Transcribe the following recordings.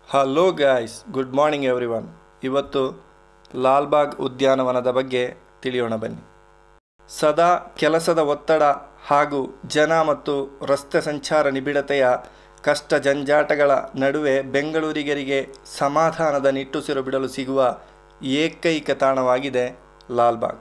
Hello guys good morning everyone ಇವತ್ತು ಲಾಲ್ಬಾಗ್ ಉದ್ಯಾನವನದ ಬಗ್ಗೆ ತಿಳಿಯೋಣ ಬನ್ನಿ ಸದಾ ಕೆಲಸದ ಒತ್ತಡ ಹಾಗೂ ಜನ ಮತ್ತು ರಸ್ತೆ ಸಂಚಾರ ನಿಬಿಡತೆಯ ಕಷ್ಟ ಜಂಜಾಟಗಳ ನಡುವೆ ಬೆಂಗಳೂರಿಗರಿಗೆ ಸಮಾಧಾನದ ನಿಟ್ಟುಸಿರು ಬಿಡಲು ಸಿಗುವ ಏಕೈಕ ತಾಣವಾಗಿದೆ ಲಾಲ್ಬಾಗ್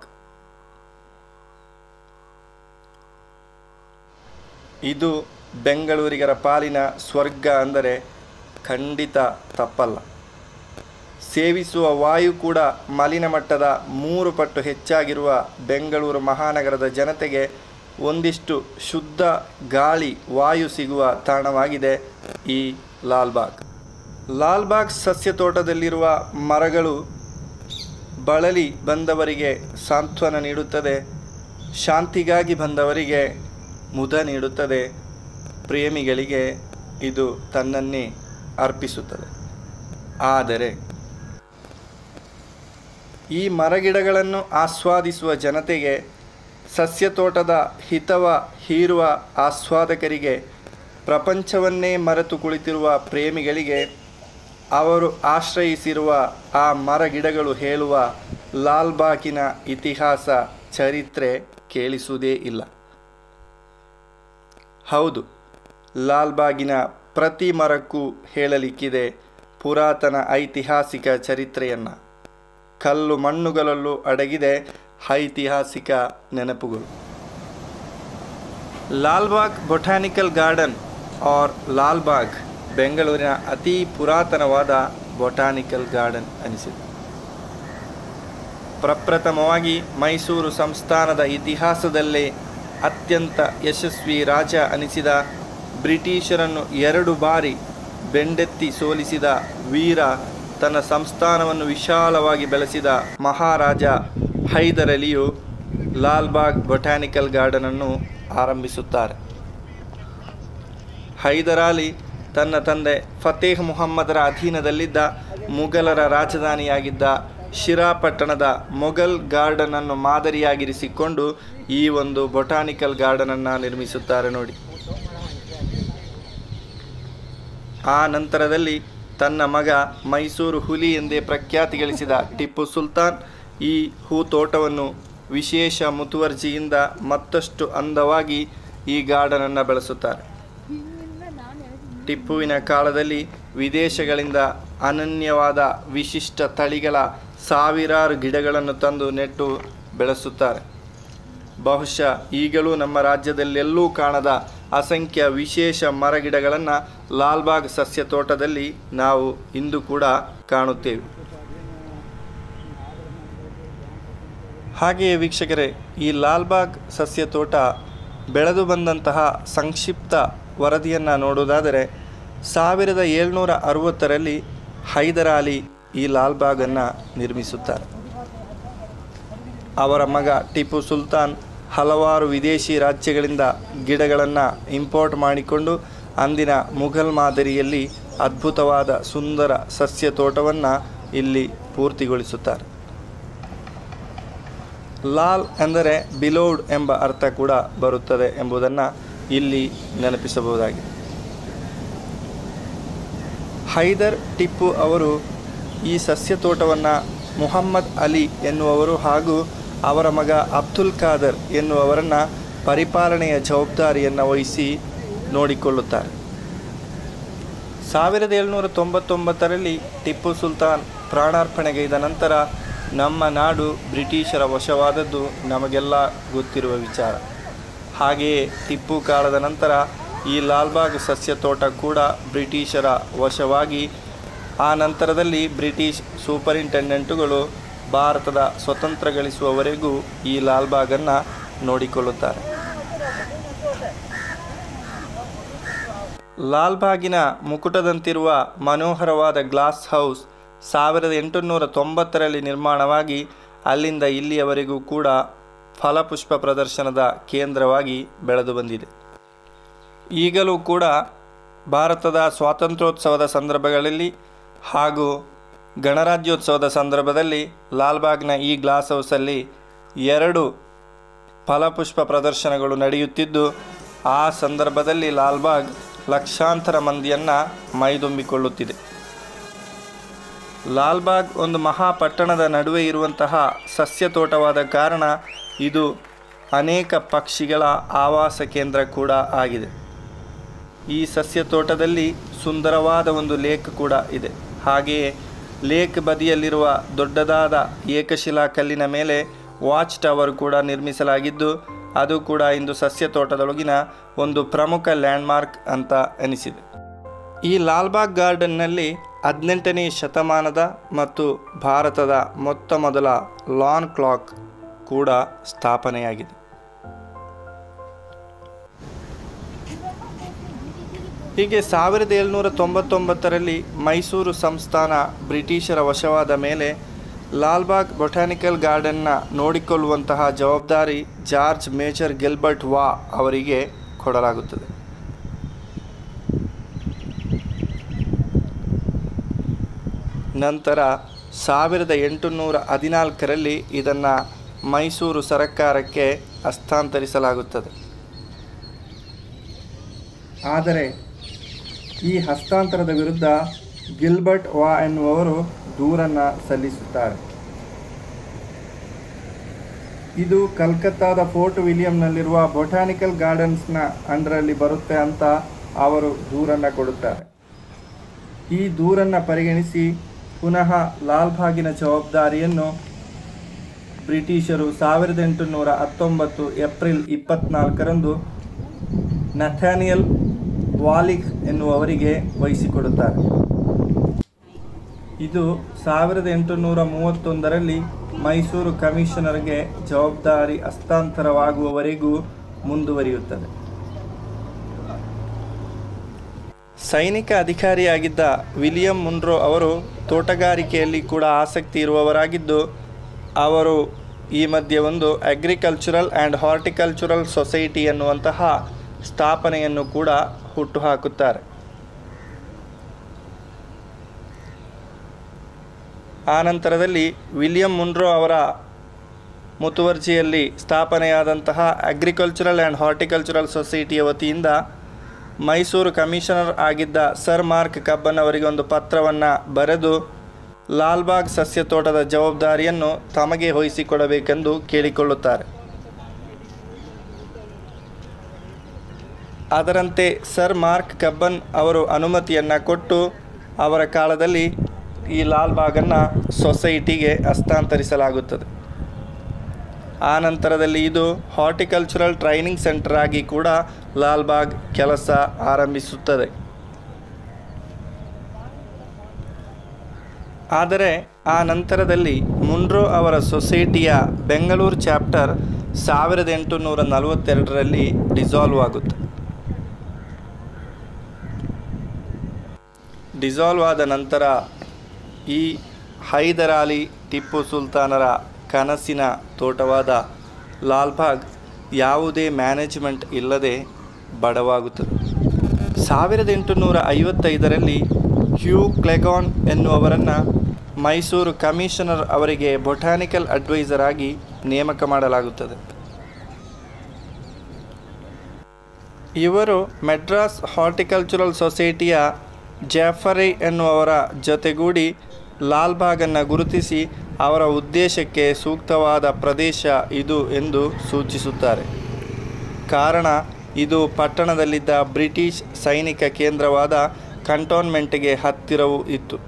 ಇದು ಬೆಂಗಳೂರಿಗರ ಪಾಲಿನ ಸ್ವರ್ಗ ಅಂದರೆ ಖಂಡಿತ ತಪ್ಪಲ್ಲ ಸೇವಿಸುವ ವಾಯು ಕೂಡ ಮಲಿನ ಮಟ್ಟದ ಮೂರು ಪಟ್ಟು ಹೆಚ್ಚಾಗಿರುವ ಬೆಂಗಳೂರು ಮಹಾನಗರದ ಜನತೆಗೆ ಒಂದಿಷ್ಟು ಶುದ್ಧ ಗಾಳಿ ವಾಯು ಸಿಗುವ ತಾಣವಾಗಿದೆ ಈ ಲಾಲ್ಬಾಗ್ ಲಾಲ್ಬಾಗ್ ಸಸ್ಯ ತೋಟದಲ್ಲಿರುವ ಮರಗಳು ಬಳಲಿ ಬಂದವರಿಗೆ ಸಾಂತ್ವನ ನೀಡುತ್ತದೆ ಶಾಂತಿಗಾಗಿ ಬಂದವರಿಗೆ ಮುದ ನೀಡುತ್ತದೆ ಪ್ರೇಮಿಗಳಿಗೆ ಇದು ತನ್ನನ್ನೇ ಅರ್ಪಿಸುತ್ತದೆ ಆದರೆ ಈ ಮರಗಿಡಗಳನ್ನು ಆಸ್ವಾದಿಸುವ ಜನತೆಗೆ ಸಸ್ಯ ತೋಟದ ಹಿತವ ಹೀರುವ ಆಸ್ವಾದಕರಿಗೆ ಪ್ರಪಂಚವನ್ನೇ ಮರೆತು ಕುಳಿತಿರುವ ಪ್ರೇಮಿಗಳಿಗೆ ಅವರು ಆಶ್ರಯಿಸಿರುವ ಆ ಮರಗಿಡಗಳು ಹೇಳುವ ಲಾಲ್ಬಾಗಿನ ಇತಿಹಾಸ ಚರಿತ್ರೆ ಕೇಳಿಸುವುದೇ ಇಲ್ಲ ಹೌದು ಲಾಲ್ಬಾಗಿನ ಪ್ರತಿ ಮರಕ್ಕೂ ಹೇಳಲಿಕ್ಕಿದೆ ಪುರಾತನ ಐತಿಹಾಸಿಕ ಚರಿತ್ರೆಯನ್ನು ಕಲ್ಲು ಮಣ್ಣುಗಳಲ್ಲೂ ಅಡಗಿದೆ ಐತಿಹಾಸಿಕ ನೆನಪುಗಳು Lalbagh botanical garden or Lalbagh ಬೆಂಗಳೂರಿನ ಅತಿ ಪುರಾತನವಾದ ಬೊಟಾನಿಕಲ್ ಗಾರ್ಡನ್ ಅನಿಸಿದೆ ಪ್ರಪ್ರಥಮವಾಗಿ ಮೈಸೂರು ಸಂಸ್ಥಾನದ ಇತಿಹಾಸದಲ್ಲೇ ಅತ್ಯಂತ ಯಶಸ್ವಿ ರಾಜ ಅನಿಸಿದ ಬ್ರಿಟಿಷರನ್ನು ಎರಡು ಬಾರಿ ಬೆಂಡೆತ್ತಿ ಸೋಲಿಸಿದ ವೀರ ತನ್ನ ಸಂಸ್ಥಾನವನ್ನು ವಿಶಾಲವಾಗಿ ಬೆಳೆಸಿದ ಮಹಾರಾಜ ಹೈದರ್ ಅಲಿಯು ಲಾಲ್ಬಾಗ್ ಬೊಟಾನಿಕಲ್ ಗಾರ್ಡನನ್ನು ಆರಂಭಿಸುತ್ತಾರೆ ಹೈದರಾಲಿ ತನ್ನ ತಂದೆ ಫತೇಹ್ ಮುಹಮ್ಮದರ ಅಧೀನದಲ್ಲಿದ್ದ ಮುಘಲರ ರಾಜಧಾನಿಯಾಗಿದ್ದ ಶಿರಾ ಪಟ್ಟಣದ ಮೊಘಲ್ ಗಾರ್ಡನನ್ನು ಮಾದರಿಯಾಗಿರಿಸಿಕೊಂಡು ಈ ಒಂದು ಬೊಟಾನಿಕಲ್ ಗಾರ್ಡನನ್ನು ನಿರ್ಮಿಸುತ್ತಾರೆ ನೋಡಿ ಆ ನಂತರದಲ್ಲಿ ತನ್ನ ಮಗ ಮೈಸೂರು ಹುಲಿ ಎಂದೇ ಪ್ರಖ್ಯಾತಿ ಗಳಿಸಿದ ಟಿಪ್ಪು ಸುಲ್ತಾನ್ ಈ ಹೂತೋಟವನ್ನು ವಿಶೇಷ ಮುತುವರ್ಜಿಯಿಂದ ಮತ್ತಷ್ಟು ಅಂದವಾಗಿ ಈ ಗಾರ್ಡನನ್ನು ಬೆಳೆಸುತ್ತಾರೆ ಟಿಪ್ಪುವಿನ ಕಾಲದಲ್ಲಿ ವಿದೇಶಗಳಿಂದ ಅನನ್ಯವಾದ ವಿಶಿಷ್ಟ ತಳಿಗಳ ಸಾವಿರಾರು ಗಿಡಗಳನ್ನು ತಂದು ನೆಟ್ಟು ಬೆಳೆಸುತ್ತಾರೆ ಬಹುಶಃ ಈಗಲೂ ನಮ್ಮ ರಾಜ್ಯದಲ್ಲೆಲ್ಲೂ ಕಾಣದ ಅಸಂಖ್ಯ ವಿಶೇಷ ಮರಗಿಡಗಳನ್ನು ಲಾಲ್ಬಾಗ್ ಸಸ್ಯ ತೋಟದಲ್ಲಿ ನಾವು ಇಂದು ಕೂಡ ಕಾಣುತ್ತೇವೆ ಹಾಗೆಯೇ ವೀಕ್ಷಕರೇ ಈ ಲಾಲ್ಬಾಗ್ ಸಸ್ಯ ತೋಟ ಬೆಳೆದು ಬಂದಂತಹ ಸಂಕ್ಷಿಪ್ತ ವರದಿಯನ್ನು ನೋಡುವುದಾದರೆ ಸಾವಿರದ ಏಳ್ನೂರ ಅರವತ್ತರಲ್ಲಿ ಹೈದರಾಲಿ ಈ ಲಾಲ್ಬಾಗನ್ನು ನಿರ್ಮಿಸುತ್ತಾರೆ ಅವರ ಮಗ ಟಿಪ್ಪು ಸುಲ್ತಾನ್ ಹಲವಾರು ವಿದೇಶಿ ರಾಜ್ಯಗಳಿಂದ ಗಿಡಗಳನ್ನು ಇಂಪೋರ್ಟ್ ಮಾಡಿಕೊಂಡು ಅಂದಿನ ಮುಘಲ್ ಮಾದರಿಯಲ್ಲಿ ಅದ್ಭುತವಾದ ಸುಂದರ ಸಸ್ಯ ತೋಟವನ್ನು ಇಲ್ಲಿ ಪೂರ್ತಿಗೊಳಿಸುತ್ತಾರೆ ಲಾಲ್ ಎಂದರೆ ಬಿಲೋಡ್ ಎಂಬ ಅರ್ಥ ಕೂಡ ಬರುತ್ತದೆ ಎಂಬುದನ್ನು ಇಲ್ಲಿ ನೆನಪಿಸಬಹುದಾಗಿದೆ ಹೈದರ್ ಟಿಪ್ಪು ಅವರು ಈ ಸಸ್ಯ ತೋಟವನ್ನು ಮುಹಮ್ಮದ್ ಅಲಿ ಎನ್ನುವರು ಹಾಗೂ ಅವರ ಮಗ ಅಬ್ದುಲ್ ಖಾದರ್ ಎನ್ನುವವರನ್ನು ಪರಿಪಾಲನೆಯ ಜವಾಬ್ದಾರಿಯನ್ನು ವಹಿಸಿ ನೋಡಿಕೊಳ್ಳುತ್ತಾರೆ ಸಾವಿರದ ಏಳುನೂರ ತೊಂಬತ್ತೊಂಬತ್ತರಲ್ಲಿ ಟಿಪ್ಪು ಸುಲ್ತಾನ್ ಪ್ರಾಣಾರ್ಪಣೆಗೈದ ನಂತರ ನಮ್ಮ ನಾಡು ಬ್ರಿಟಿಷರ ವಶವಾದದ್ದು ನಮಗೆಲ್ಲ ಗೊತ್ತಿರುವ ವಿಚಾರ ಹಾಗೆಯೇ ಟಿಪ್ಪು ಕಾಲದ ನಂತರ ಈ ಲಾಲ್ಬಾಗ್ ಸಸ್ಯ ತೋಟ ಕೂಡ ಬ್ರಿಟಿಷರ ವಶವಾಗಿ ಆ ನಂತರದಲ್ಲಿ ಬ್ರಿಟಿಷ್ ಸೂಪರಿಂಟೆಂಡೆಂಟುಗಳು ಭಾರತದ ಸ್ವತಂತ್ರ ಗಳಿಸುವವರೆಗೂ ಈ ಲಾಲ್ಬಾಗನ್ನು ನೋಡಿಕೊಳ್ಳುತ್ತಾರೆ ಲಾಲ್ಬಾಗಿನ ಮುಕುಟದಂತಿರುವ ಮನೋಹರವಾದ ಗ್ಲಾಸ್ ಹೌಸ್ ಸಾವಿರದ ಎಂಟುನೂರ ತೊಂಬತ್ತರಲ್ಲಿ ನಿರ್ಮಾಣವಾಗಿ ಅಲ್ಲಿಂದ ಇಲ್ಲಿಯವರೆಗೂ ಕೂಡ ಫಲಪುಷ್ಪ ಪ್ರದರ್ಶನದ ಕೇಂದ್ರವಾಗಿ ಬೆಳೆದು ಬಂದಿದೆ ಈಗಲೂ ಕೂಡ ಭಾರತದ ಸ್ವಾತಂತ್ರ್ಯೋತ್ಸವದ ಸಂದರ್ಭಗಳಲ್ಲಿ ಹಾಗೂ ಗಣರಾಜ್ಯೋತ್ಸವದ ಸಂದರ್ಭದಲ್ಲಿ ಲಾಲ್ಬಾಗ್ನ ಈ ಗ್ಲಾಸ್ ಹೌಸಲ್ಲಿ ಎರಡು ಫಲಪುಷ್ಪ ಪ್ರದರ್ಶನಗಳು ನಡೆಯುತ್ತಿದ್ದು ಆ ಸಂದರ್ಭದಲ್ಲಿ ಲಾಲ್ಬಾಗ್ ಲಕ್ಷಾಂತರ ಮಂದಿಯನ್ನು ಮೈದುಂಬಿಕೊಳ್ಳುತ್ತಿದೆ ಲಾಲ್ಬಾಗ್ ಒಂದು ಮಹಾಪಟ್ಟಣದ ನಡುವೆ ಇರುವಂತಹ ಸಸ್ಯ ತೋಟವಾದ ಕಾರಣ ಇದು ಅನೇಕ ಪಕ್ಷಿಗಳ ಆವಾಸ ಕೇಂದ್ರ ಕೂಡ ಆಗಿದೆ ಈ ಸಸ್ಯ ತೋಟದಲ್ಲಿ ಸುಂದರವಾದ ಒಂದು ಲೇಕ್ ಕೂಡ ಇದೆ ಹಾಗೆಯೇ ಲೇಕ್ ಬದಿಯಲ್ಲಿರುವ ದೊಡ್ಡದಾದ ಏಕಶಿಲಾ ಕಲ್ಲಿನ ಮೇಲೆ ವಾಚ್ ಟವರ್ ಕೂಡ ನಿರ್ಮಿಸಲಾಗಿದ್ದು ಅದು ಕೂಡ ಇಂದು ಸಸ್ಯ ತೋಟದೊಳಗಿನ ಒಂದು ಪ್ರಮುಖ ಲ್ಯಾಂಡ್ಮಾರ್ಕ್ ಅಂತ ಎನಿಸಿದೆ ಈ ಲಾಲ್ಬಾಗ್ ಗಾರ್ಡನ್ನಲ್ಲಿ ಹದಿನೆಂಟನೇ ಶತಮಾನದ ಮತ್ತು ಭಾರತದ ಮೊತ್ತ ಮೊದಲ ಲಾನ್ ಕ್ಲಾಕ್ ಕೂಡ ಸ್ಥಾಪನೆಯಾಗಿದೆ ಹೀಗೆ ಸಾವಿರದ ಏಳ್ನೂರ ತೊಂಬತ್ತೊಂಬತ್ತರಲ್ಲಿ ಮೈಸೂರು ಸಂಸ್ಥಾನ ಬ್ರಿಟಿಷರ ವಶವಾದ ಮೇಲೆ ಲಾಲ್ಬಾಗ್ ಬೊಟಾನಿಕಲ್ ಗಾರ್ಡನ್ನ ನೋಡಿಕೊಳ್ಳುವಂತಹ ಜವಾಬ್ದಾರಿ ಜಾರ್ಜ್ ಮೇಜರ್ ಗಿಲ್ಬರ್ಟ್ ವಾ ಅವರಿಗೆ ಕೊಡಲಾಗುತ್ತದೆ ನಂತರ ಸಾವಿರದ ಎಂಟುನೂರ ಹದಿನಾಲ್ಕರಲ್ಲಿ ಇದನ್ನು ಮೈಸೂರು ಸರಕಾರಕ್ಕೆ ಹಸ್ತಾಂತರಿಸಲಾಗುತ್ತದೆ ಆದರೆ ಈ ಹಸ್ತಾಂತರದ ವಿರುದ್ಧ ಗಿಲ್ಬರ್ಟ್ ವಾ ಎನ್ನುವವರು ದೂರನ್ನು ಸಲ್ಲಿಸುತ್ತಾರೆ ಇದು ಕಲ್ಕತ್ತಾದ ಫೋರ್ಟ್ ವಿಲಿಯಂನಲ್ಲಿರುವ ಬೊಟಾನಿಕಲ್ ಗಾರ್ಡನ್ಸ್ನ ಅಂಡರಲ್ಲಿ ಬರುತ್ತೆ ಅಂತ ಅವರು ದೂರನ್ನು ಕೊಡುತ್ತಾರೆ ಈ ದೂರನ್ನು ಪರಿಗಣಿಸಿ ಪುನಃ ಲಾಲ್ಬಾಗಿನ ಜವಾಬ್ದಾರಿಯನ್ನು ಬ್ರಿಟಿಷರು ಸಾವಿರದ ಎಂಟುನೂರ ಹತ್ತೊಂಬತ್ತು ಏಪ್ರಿಲ್ ಇಪ್ಪತ್ನಾಲ್ಕರಂದು ನಥಾನಿಯಲ್ ವಾಲಿಕ್ ಎನ್ನುವವರಿಗೆ ವಹಿಸಿಕೊಡುತ್ತಾರೆ ಇದು ಸಾವಿರದ ಎಂಟುನೂರ ಮೂವತ್ತೊಂದರಲ್ಲಿ ಮೈಸೂರು ಕಮಿಷನರ್ಗೆ ಜವಾಬ್ದಾರಿ ಹಸ್ತಾಂತರವಾಗುವವರೆಗೂ ಮುಂದುವರಿಯುತ್ತದೆ ಸೈನಿಕ ಅಧಿಕಾರಿಯಾಗಿದ್ದ ವಿಲಿಯಂ ಮುನ್ರೋ ಅವರು ತೋಟಗಾರಿಕೆಯಲ್ಲಿ ಕೂಡ ಆಸಕ್ತಿ ಇರುವವರಾಗಿದ್ದು ಅವರು ಈ ಮಧ್ಯೆ ಒಂದು ಅಗ್ರಿಕಲ್ಚರಲ್ ಆ್ಯಂಡ್ ಹಾರ್ಟಿಕಲ್ಚರಲ್ ಸೊಸೈಟಿ ಎನ್ನುವಂತಹ ಸ್ಥಾಪನೆಯನ್ನು ಕೂಡ ಹುಟ್ಟುಹಾಕುತ್ತಾರೆ ಆ ನಂತರದಲ್ಲಿ ವಿಲಿಯಂ ಮುನ್ರೋ ಅವರ ಮುತುವರ್ಜಿಯಲ್ಲಿ ಸ್ಥಾಪನೆಯಾದಂತಹ ಅಗ್ರಿಕಲ್ಚರಲ್ ಆ್ಯಂಡ್ ಹಾರ್ಟಿಕಲ್ಚರಲ್ ಸೊಸೈಟಿಯ ವತಿಯಿಂದ ಮೈಸೂರು ಕಮಿಷನರ್ ಆಗಿದ್ದ ಸರ್ ಮಾರ್ಕ್ ಕಬ್ಬನ್ ಅವರಿಗೆ ಒಂದು ಪತ್ರವನ್ನು ಬರೆದು ಲಾಲ್ಬಾಗ್ ಸಸ್ಯ ತೋಟದ ಜವಾಬ್ದಾರಿಯನ್ನು ತಮಗೆ ವಹಿಸಿಕೊಡಬೇಕೆಂದು ಕೇಳಿಕೊಳ್ಳುತ್ತಾರೆ ಅದರಂತೆ ಸರ್ ಮಾರ್ಕ್ ಕಬ್ಬನ್ ಅವರು ಅನುಮತಿಯನ್ನು ಕೊಟ್ಟು ಅವರ ಕಾಲದಲ್ಲಿ ಈ ಲಾಲ್ಬಾಗನ್ನು ಸೊಸೈಟಿಗೆ ಹಸ್ತಾಂತರಿಸಲಾಗುತ್ತದೆ ಆ ನಂತರದಲ್ಲಿ ಇದು ಹಾರ್ಟಿಕಲ್ಚರಲ್ ಟ್ರೈನಿಂಗ್ ಸೆಂಟರ್ ಆಗಿ ಕೂಡ ಲಾಲ್ಬಾಗ್ ಕೆಲಸ ಆರಂಭಿಸುತ್ತದೆ ಆದರೆ ಆ ನಂತರದಲ್ಲಿ ಮುನ್ರೋ ಅವರ ಸೊಸೈಟಿಯ ಬೆಂಗಳೂರು ಚಾಪ್ಟರ್ ಸಾವಿರದ ಎಂಟುನೂರ ನಲವತ್ತೆರಡರಲ್ಲಿ ಡಿಸಾಲ್ವ್ ಆಗುತ್ತೆ ಡಿಸಾಲ್ವ್ ಆದ ನಂತರ ಈ ಹೈದರಾಲಿ ಟಿಪ್ಪು ಸುಲ್ತಾನರ ಕನಸಿನ ತೋಟವಾದ ಲಾಲ್ಬಾಗ್ ಯಾವುದೇ ಮ್ಯಾನೇಜ್ಮೆಂಟ್ ಇಲ್ಲದೆ ಬಡವಾಗುತ್ತದೆ ಸಾವಿರದ ಎಂಟುನೂರ ಐವತ್ತೈದರಲ್ಲಿ ಹ್ಯೂ ಕ್ಲೆಗಾನ್ ಎನ್ನುವವರನ್ನು ಮೈಸೂರು ಕಮಿಷನರ್ ಅವರಿಗೆ ಬೊಟಾನಿಕಲ್ ಅಡ್ವೈಸರ್ ಆಗಿ ನೇಮಕ ಮಾಡಲಾಗುತ್ತದೆ ಇವರು ಮೆಡ್ರಾಸ್ ಹಾರ್ಟಿಕಲ್ಚರಲ್ ಸೊಸೈಟಿಯ ಜಾಫರಿ ಎನ್ನುವವರ ಜೊತೆಗೂಡಿ ಲಾಲ್ಬಾಗನ್ನು ಗುರುತಿಸಿ ಅವರ ಉದ್ದೇಶಕ್ಕೆ ಸೂಕ್ತವಾದ ಪ್ರದೇಶ ಇದು ಎಂದು ಸೂಚಿಸುತ್ತಾರೆ ಕಾರಣ ಇದು ಪಟ್ಟಣದಲ್ಲಿದ್ದ ಬ್ರಿಟಿಷ್ ಸೈನಿಕ ಕೇಂದ್ರವಾದ ಕಂಟೋನ್ಮೆಂಟ್ಗೆ ಹತ್ತಿರವೂ ಇತ್ತು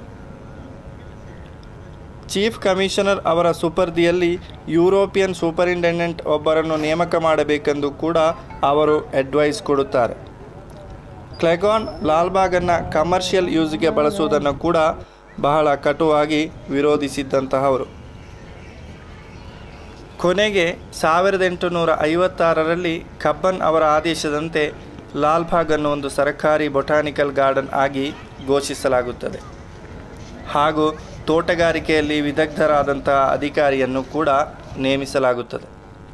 ಚೀಫ್ ಕಮಿಷನರ್ ಅವರ ಸುಪರ್ದಿಯಲ್ಲಿ ಯುರೋಪಿಯನ್ ಸೂಪರಿಂಟೆಂಡೆಂಟ್ ಒಬ್ಬರನ್ನು ನೇಮಕ ಮಾಡಬೇಕೆಂದು ಕೂಡ ಅವರು ಅಡ್ವೈಸ್ ಕೊಡುತ್ತಾರೆ ಕ್ಲೆಗಾನ್ ಲಾಲ್ಬಾಗನ್ನು ಕಮರ್ಷಿಯಲ್ ಯೂಸ್ಗೆ ಬಳಸುವುದನ್ನು ಕೂಡ ಬಹಳ ಕಟುವಾಗಿ ವಿರೋಧಿಸಿದ್ದಂತಹವರು ಕೊನೆಗೆ ಸಾವಿರದ ಎಂಟುನೂರ ಐವತ್ತಾರರಲ್ಲಿ ಕಬ್ಬನ್ ಅವರ ಆದೇಶದಂತೆ ಲಾಲ್ಬಾಗ್ ಅನ್ನು ಒಂದು ಸರ್ಕಾರಿ ಬೊಟಾನಿಕಲ್ ಗಾರ್ಡನ್ ಆಗಿ ಘೋಷಿಸಲಾಗುತ್ತದೆ ಹಾಗೂ ತೋಟಗಾರಿಕೆಯಲ್ಲಿ ವಿದಗ್ಧರಾದಂತಹ ಅಧಿಕಾರಿಯನ್ನು ಕೂಡ ನೇಮಿಸಲಾಗುತ್ತದೆ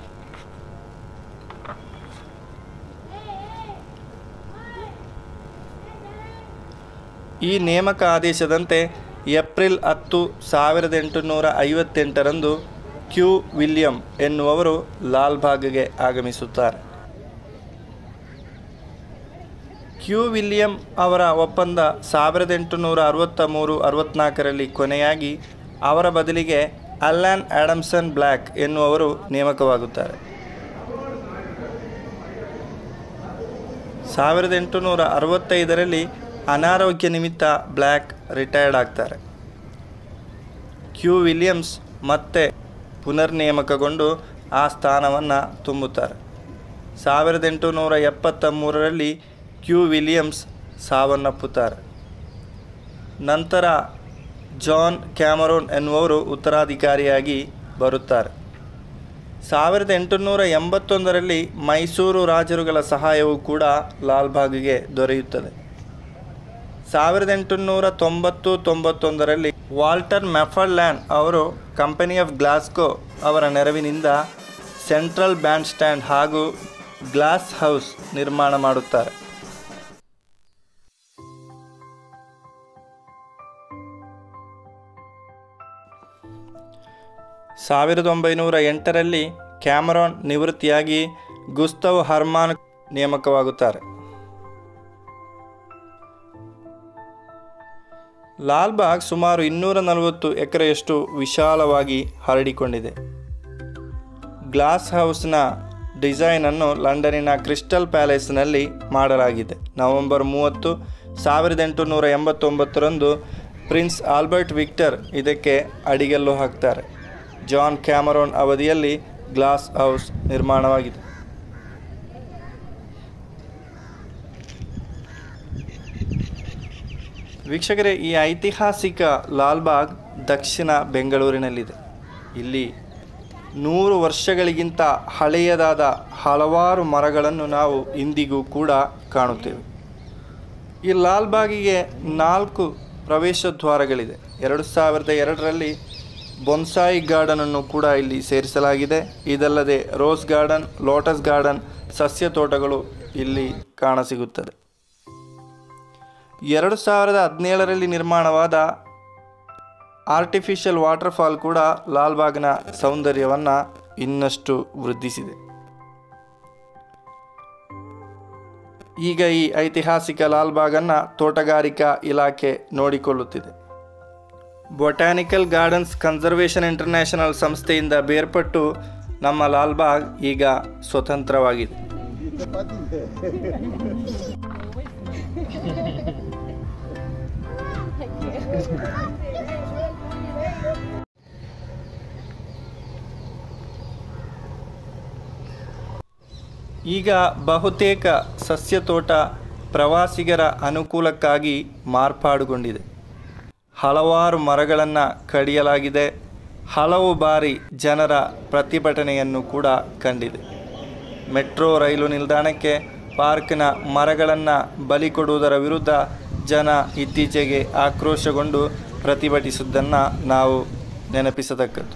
ಈ ನೇಮಕ ಆದೇಶದಂತೆ ಏಪ್ರಿಲ್ ಹತ್ತು ಸಾವಿರದ ಎಂಟುನೂರ ಐವತ್ತೆಂಟರಂದು ಕ್ಯೂ ವಿಲಿಯಂ ಎನ್ನುವವರು ಲಾಲ್ಬಾಗ್ಗೆ ಆಗಮಿಸುತ್ತಾರೆ ಕ್ಯೂ ವಿಲಿಯಂ ಅವರ ಒಪ್ಪಂದ ಸಾವಿರದ ಎಂಟುನೂರ ಅರವತ್ತ ಮೂರು ಅರವತ್ತ್ನಾಲ್ಕರಲ್ಲಿ ಕೊನೆಯಾಗಿ ಅವರ ಬದಲಿಗೆ ಅಲ್ಲಾನ್ ಆಡಮ್ಸನ್ ಬ್ಲ್ಯಾಕ್ ಎನ್ನುವರು ನೇಮಕವಾಗುತ್ತಾರೆ ಸಾವಿರದ ಎಂಟುನೂರ ಅರವತ್ತೈದರಲ್ಲಿ ಅನಾರೋಗ್ಯ ನಿಮಿತ್ತ ಬ್ಲ್ಯಾಕ್ ರಿಟೈರ್ಡ್ ಆಗ್ತಾರೆ ಕ್ಯೂ ವಿಲಿಯಮ್ಸ್ ಮತ್ತೆ ಪುನರ್ನೇಮಕಗೊಂಡು ಆ ಸ್ಥಾನವನ್ನು ತುಂಬುತ್ತಾರೆ ಸಾವಿರದ ಎಂಟುನೂರ ಎಪ್ಪತ್ತ ಮೂರರಲ್ಲಿ ಕ್ಯೂ ವಿಲಿಯಮ್ಸ್ ಸಾವನ್ನಪ್ಪುತ್ತಾರೆ ನಂತರ ಜಾನ್ ಕ್ಯಾಮರೋನ್ ಎನ್ನುವರು ಉತ್ತರಾಧಿಕಾರಿಯಾಗಿ ಬರುತ್ತಾರೆ ಸಾವಿರದ ಎಂಟುನೂರ ಎಂಬತ್ತೊಂದರಲ್ಲಿ ಮೈಸೂರು ರಾಜರುಗಳ ಸಹಾಯವು ಕೂಡ ಲಾಲ್ಬಾಗ್ಗೆ ದೊರೆಯುತ್ತದೆ ಸಾವಿರದ ಎಂಟುನೂರ ತೊಂಬತ್ತು ತೊಂಬತ್ತೊಂದರಲ್ಲಿ ವಾಲ್ಟರ್ ಮ್ಯಾಫರ್ಲ್ಯಾಂಡ್ ಅವರು ಕಂಪನಿ ಆಫ್ ಗ್ಲಾಸ್ಗೋ ಅವರ ನೆರವಿನಿಂದ ಸೆಂಟ್ರಲ್ ಬ್ಯಾಂಡ್ ಸ್ಟ್ಯಾಂಡ್ ಹಾಗೂ ಗ್ಲಾಸ್ ಹೌಸ್ ನಿರ್ಮಾಣ ಮಾಡುತ್ತಾರೆ ಸಾವಿರದ ಒಂಬೈನೂರ ಎಂಟರಲ್ಲಿ ಕ್ಯಾಮರಾನ್ ನಿವೃತ್ತಿಯಾಗಿ ಗುಸ್ತವ್ ಹರ್ಮಾನ್ ನೇಮಕವಾಗುತ್ತಾರೆ ಲಾಲ್ಬಾಗ್ ಸುಮಾರು ಇನ್ನೂರ ನಲವತ್ತು ಎಕರೆಯಷ್ಟು ವಿಶಾಲವಾಗಿ ಹರಡಿಕೊಂಡಿದೆ ಗ್ಲಾಸ್ ಹೌಸ್ನ ಡಿಸೈನನ್ನು ಲಂಡನಿನ ಕ್ರಿಸ್ಟಲ್ ಪ್ಯಾಲೇಸ್ನಲ್ಲಿ ಮಾಡಲಾಗಿದೆ ನವೆಂಬರ್ ಮೂವತ್ತು ಸಾವಿರದ ಎಂಟುನೂರ ಎಂಬತ್ತೊಂಬತ್ತರಂದು ಪ್ರಿನ್ಸ್ ಆಲ್ಬರ್ಟ್ ವಿಕ್ಟರ್ ಇದಕ್ಕೆ ಅಡಿಗಲ್ಲು ಹಾಕ್ತಾರೆ ಜಾನ್ ಕ್ಯಾಮರೋನ್ ಅವಧಿಯಲ್ಲಿ ಗ್ಲಾಸ್ ಹೌಸ್ ನಿರ್ಮಾಣವಾಗಿದೆ ವೀಕ್ಷಕರೇ ಈ ಐತಿಹಾಸಿಕ ಲಾಲ್ಬಾಗ್ ದಕ್ಷಿಣ ಬೆಂಗಳೂರಿನಲ್ಲಿದೆ ಇಲ್ಲಿ ನೂರು ವರ್ಷಗಳಿಗಿಂತ ಹಳೆಯದಾದ ಹಲವಾರು ಮರಗಳನ್ನು ನಾವು ಇಂದಿಗೂ ಕೂಡ ಕಾಣುತ್ತೇವೆ ಈ ಲಾಲ್ಬಾಗಿಗೆ ನಾಲ್ಕು ಪ್ರವೇಶ ದ್ವಾರಗಳಿದೆ ಎರಡು ಸಾವಿರದ ಎರಡರಲ್ಲಿ ಬೊನ್ಸಾಯಿ ಗಾರ್ಡನನ್ನು ಕೂಡ ಇಲ್ಲಿ ಸೇರಿಸಲಾಗಿದೆ ಇದಲ್ಲದೆ ರೋಸ್ ಗಾರ್ಡನ್ ಲೋಟಸ್ ಗಾರ್ಡನ್ ಸಸ್ಯ ತೋಟಗಳು ಇಲ್ಲಿ ಕಾಣಸಿಗುತ್ತದೆ ಎರಡು ಸಾವಿರದ ಹದಿನೇಳರಲ್ಲಿ ನಿರ್ಮಾಣವಾದ ಆರ್ಟಿಫಿಷಿಯಲ್ ವಾಟರ್ಫಾಲ್ ಕೂಡ ಲಾಲ್ಬಾಗ್ನ ಸೌಂದರ್ಯವನ್ನು ಇನ್ನಷ್ಟು ವೃದ್ಧಿಸಿದೆ ಈಗ ಈ ಐತಿಹಾಸಿಕ ಲಾಲ್ಬಾಗನ್ನು ತೋಟಗಾರಿಕಾ ಇಲಾಖೆ ನೋಡಿಕೊಳ್ಳುತ್ತಿದೆ ಬೊಟ್ಯಾನಿಕಲ್ ಗಾರ್ಡನ್ಸ್ ಕನ್ಸರ್ವೇಷನ್ ಇಂಟರ್ನ್ಯಾಷನಲ್ ಸಂಸ್ಥೆಯಿಂದ ಬೇರ್ಪಟ್ಟು ನಮ್ಮ ಲಾಲ್ಬಾಗ್ ಈಗ ಸ್ವತಂತ್ರವಾಗಿದೆ ಈಗ ಬಹುತೇಕ ಸಸ್ಯ ತೋಟ ಪ್ರವಾಸಿಗರ ಅನುಕೂಲಕ್ಕಾಗಿ ಮಾರ್ಪಾಡುಗೊಂಡಿದೆ ಹಲವಾರು ಮರಗಳನ್ನು ಕಡಿಯಲಾಗಿದೆ ಹಲವು ಬಾರಿ ಜನರ ಪ್ರತಿಭಟನೆಯನ್ನು ಕೂಡ ಕಂಡಿದೆ ಮೆಟ್ರೋ ರೈಲು ನಿಲ್ದಾಣಕ್ಕೆ ಪಾರ್ಕ್ನ ಮರಗಳನ್ನು ಬಲಿ ಕೊಡುವುದರ ವಿರುದ್ಧ ಜನ ಇತ್ತೀಚೆಗೆ ಆಕ್ರೋಶಗೊಂಡು ಪ್ರತಿಭಟಿಸಿದ್ದನ್ನು ನಾವು ನೆನಪಿಸತಕ್ಕದ್ದು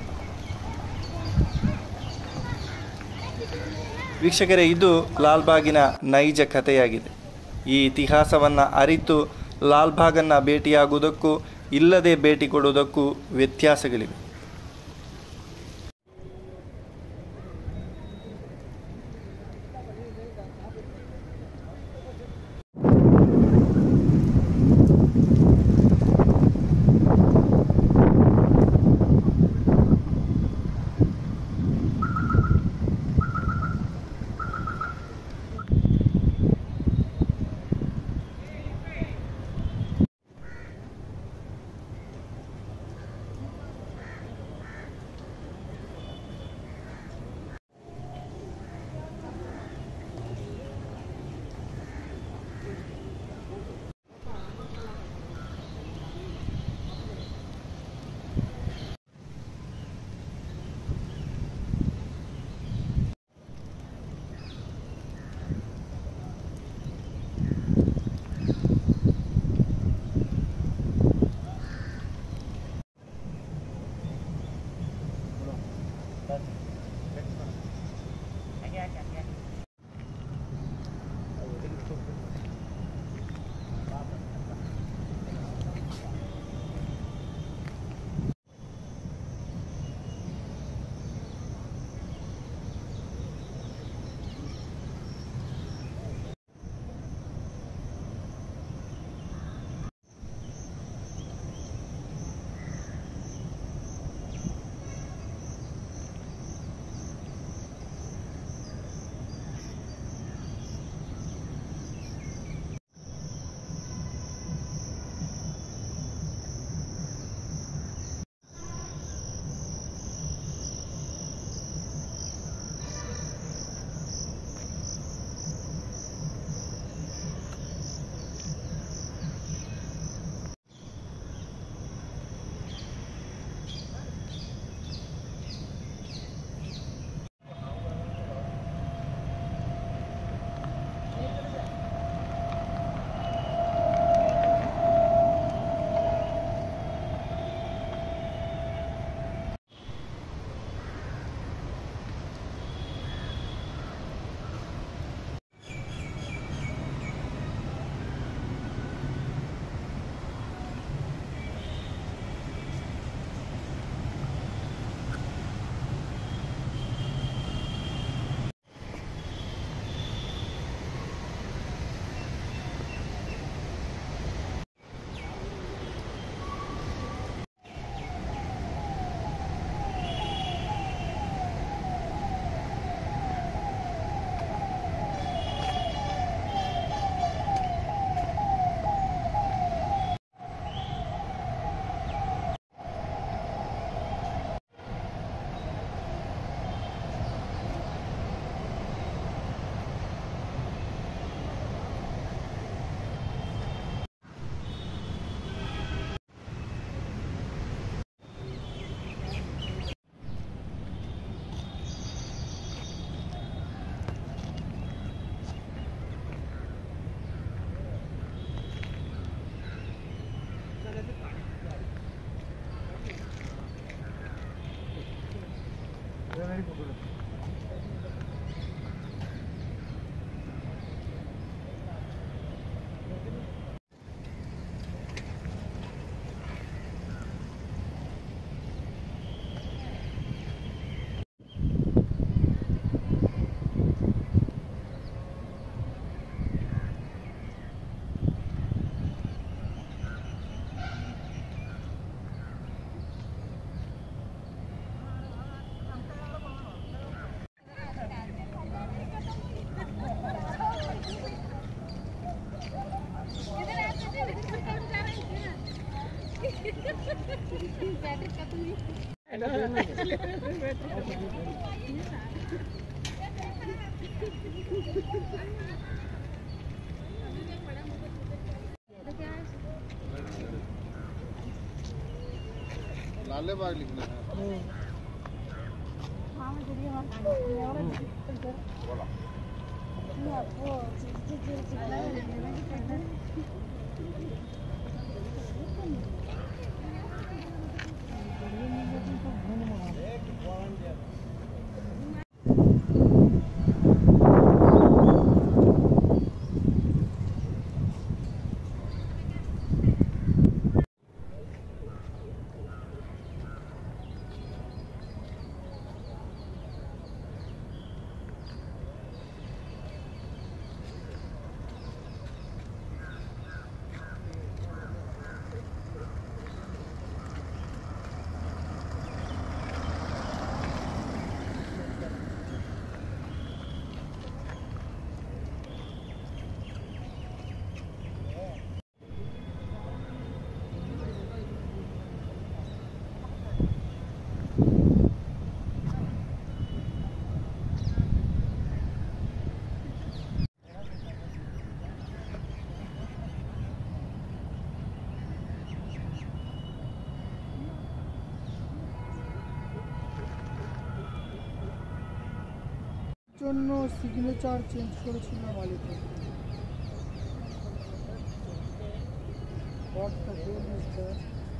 ವೀಕ್ಷಕರೇ ಇದು ಲಾಲ್ಬಾಗಿನ ನೈಜ ಕಥೆಯಾಗಿದೆ ಈ ಇತಿಹಾಸವನ್ನು ಅರಿತು ಲಾಲ್ಬಾಗನ್ನು ಭೇಟಿಯಾಗುವುದಕ್ಕೂ ಇಲ್ಲದೆ ಭೇಟಿ ಕೊಡುವುದಕ್ಕೂ ವ್ಯತ್ಯಾಸಗಳಿವೆ लालेबाग लिखना है জন্য সিগনেচার চেঞ্জ করেছিল মালিকের What the hell is that?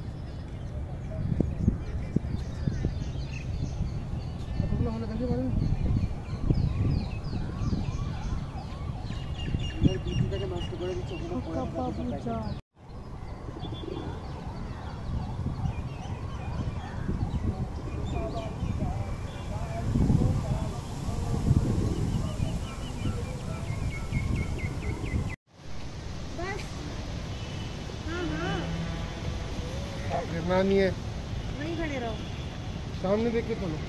কতগুলো হলে দেখতে পারেন বিদ্যুৎটাকে নষ্ট করে দিচ্ছে ওগুলো পরে কাপা পূজা गिरना नहीं है वहीं खड़े रहो सामने देख के चलो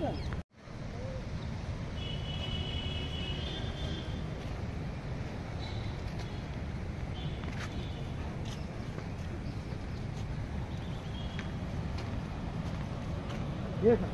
ये था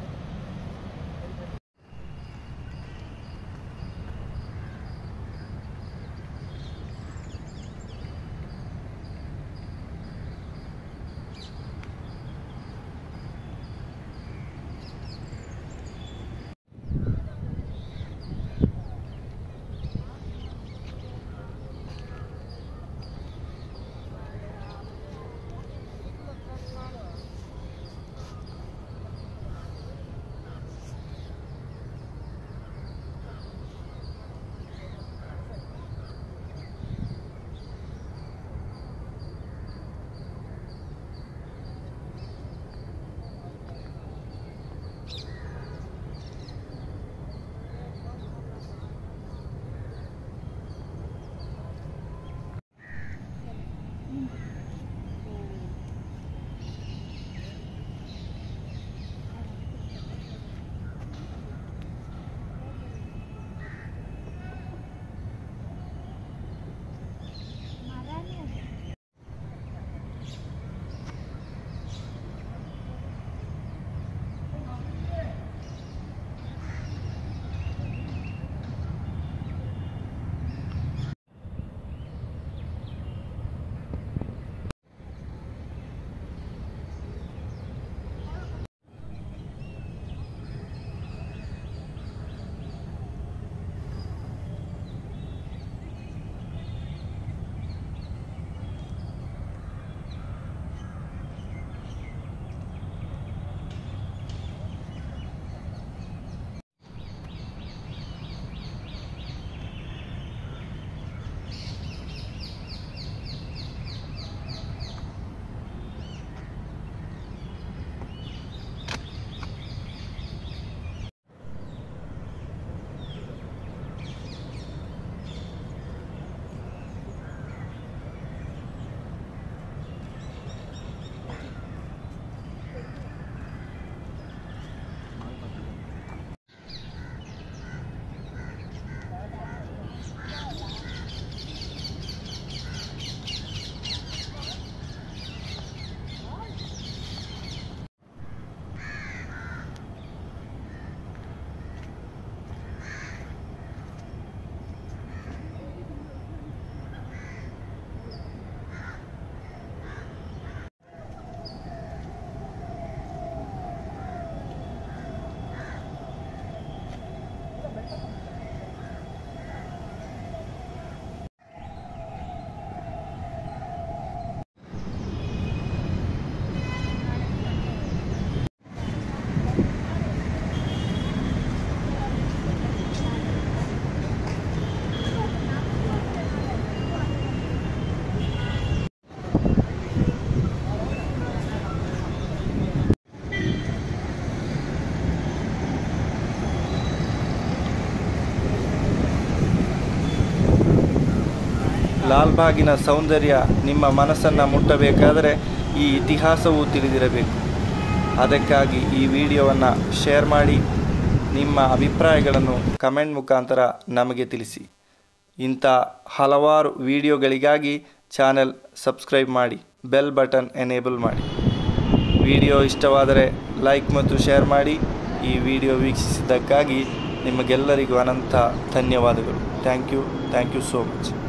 ಲಾಲ್ಬಾಗಿನ ಸೌಂದರ್ಯ ನಿಮ್ಮ ಮನಸ್ಸನ್ನು ಮುಟ್ಟಬೇಕಾದರೆ ಈ ಇತಿಹಾಸವೂ ತಿಳಿದಿರಬೇಕು ಅದಕ್ಕಾಗಿ ಈ ವಿಡಿಯೋವನ್ನು ಶೇರ್ ಮಾಡಿ ನಿಮ್ಮ ಅಭಿಪ್ರಾಯಗಳನ್ನು ಕಮೆಂಟ್ ಮುಖಾಂತರ ನಮಗೆ ತಿಳಿಸಿ ಇಂಥ ಹಲವಾರು ವಿಡಿಯೋಗಳಿಗಾಗಿ ಚಾನೆಲ್ ಸಬ್ಸ್ಕ್ರೈಬ್ ಮಾಡಿ ಬೆಲ್ ಬಟನ್ ಎನೇಬಲ್ ಮಾಡಿ ವಿಡಿಯೋ ಇಷ್ಟವಾದರೆ ಲೈಕ್ ಮತ್ತು ಶೇರ್ ಮಾಡಿ ಈ ವಿಡಿಯೋ ವೀಕ್ಷಿಸಿದ್ದಕ್ಕಾಗಿ ನಿಮಗೆಲ್ಲರಿಗೂ ಅನಂತ ಧನ್ಯವಾದಗಳು thank you thank you so much